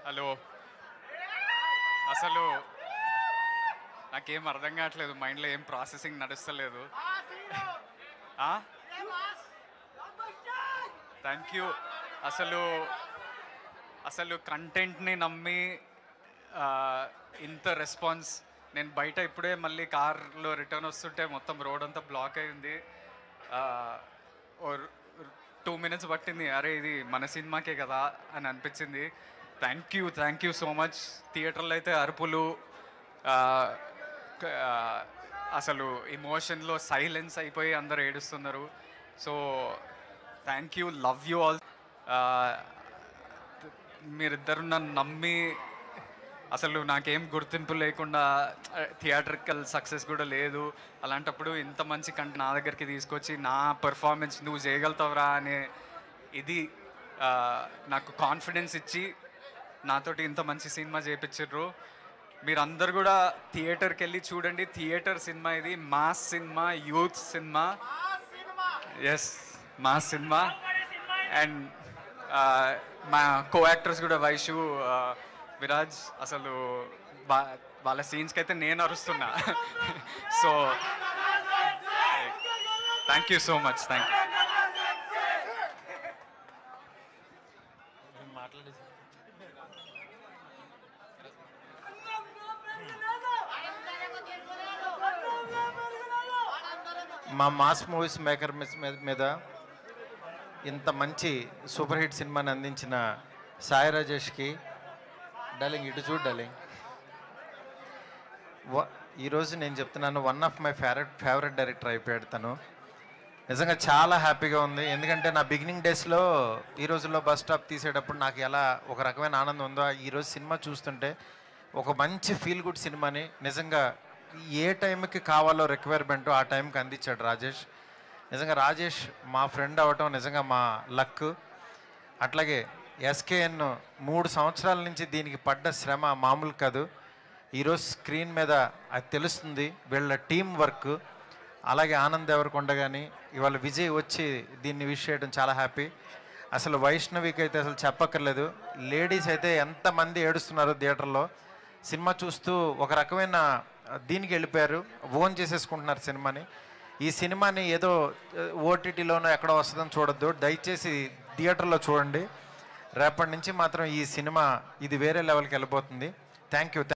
hello అసలు నాకేం అర్థం కావట్లేదు మైండ్లో ఏం ప్రాసెసింగ్ నడుస్తలేదు థ్యాంక్ యూ అసలు అసలు కంటెంట్ని నమ్మి ఆ, ఇంత రెస్పాన్స్ నేను బయట ఇప్పుడే మళ్ళీ కార్లో రిటర్న్ వస్తుంటే మొత్తం రోడ్ అంతా బ్లాక్ అయింది టూ మినిట్స్ పట్టింది అరే ఇది మన సినిమాకే కదా అని అనిపించింది thank you thank you so much థియేటర్లో అయితే అరుపులు ఆ, క- ఆ, అసలు ఇమోషన్లో సైలెన్స్ అయిపోయి అందరు ఏడుస్తున్నారు so thank you love you all మీరిద్దరు నన్ను నమ్మి అసలు నాకేం గుర్తింపు లేకుండా థియేటర్కల్ సక్సెస్ కూడా లేదు అలాంటప్పుడు ఇంత మంచి కంట నా దగ్గరికి తీసుకొచ్చి నా పెర్ఫార్మెన్స్ నువ్వు చేయగలుగుతావురా అనే ఇది ఆ, నాకు కాన్ఫిడెన్స్ ఇచ్చి నాతోటి ఇంత మంచి సినిమా చేయించారు మీరందరు కూడా థియేటర్కి వెళ్ళి చూడండి థియేటర్ సినిమా ఇది mass cinema youth cinema yes మా సినిమా అండ్ మా కో యాక్టర్స్ కూడా వైషు ఆ, విరాజ్ అసలు బా వాళ్ళ సీన్స్కి అయితే నేను అరుస్తున్నా so thank you so much thank you మా మాస్ మూవీస్ మేకర్ మిస్- మీద- మీద ఇంత మంచి సూపర్ హిట్ సినిమాని అందించిన సాయి రాజేష్కి డార్లింగ్ ఇటు చూడు డార్లింగ్ వ- ఈరోజు నేను చెప్తున్నాను one of my favourite favourite director అయిపోయాడు తను నిజంగా చాలా హ్యాపీగా ఉంది ఎందుకంటే నా బిగినింగ్ డేస్లో ఈ రోజుల్లో బస్ స్టాప్ తీసేటప్పుడు నాకు ఎలా ఒక రకమైన ఆనందం ఉందో ఈరోజు సినిమా చూస్తుంటే ఒక మంచి ఫీల్ గుడ్ సినిమాని నిజంగా ఏ టైంకి కావాలో రిక్వైర్మెంట్ ఆ టైంకి అందించాడు రాజేష్ నిజంగా రాజేష్ మా ఫ్రెండ్ అవ్వటం నిజంగా మా లక్ అట్లాగే ఎస్కేఎన్ మూడు సంవత్సరాల నుంచి దీనికి పడ్డ శ్రమ మామూలు కాదు ఈరోజు స్క్రీన్ మీద అది తెలుస్తుంది వీళ్ళ టీం వర్క్ అలాగే ఆనంద్ దేవరకొండ కానీ ఇవాళ విజయ్ వచ్చి దీన్ని విష్ చేయడం చాలా హ్యాపీ అసలు వైష్ణవికి అయితే అసలు చెప్పక్కర్లేదు లేడీస్ అయితే ఎంతమంది ఏడుస్తున్నారు థియేటర్లో సినిమా చూస్తూ ఒక రకమైన దీనికి వెళ్ళిపోయారు ఓన్ చేసేసుకుంటున్నారు సినిమాని ఈ సినిమాని ఏదో ఓటీటీలోనో ఎక్కడో వస్తుందని చూడొద్దు దయచేసి థియేటర్లో చూడండి రేపటి నుంచి మాత్రం ఈ సినిమా ఇది వేరే లెవెల్కి వెళ్ళిపోతుంది థ్యాంక్ యూ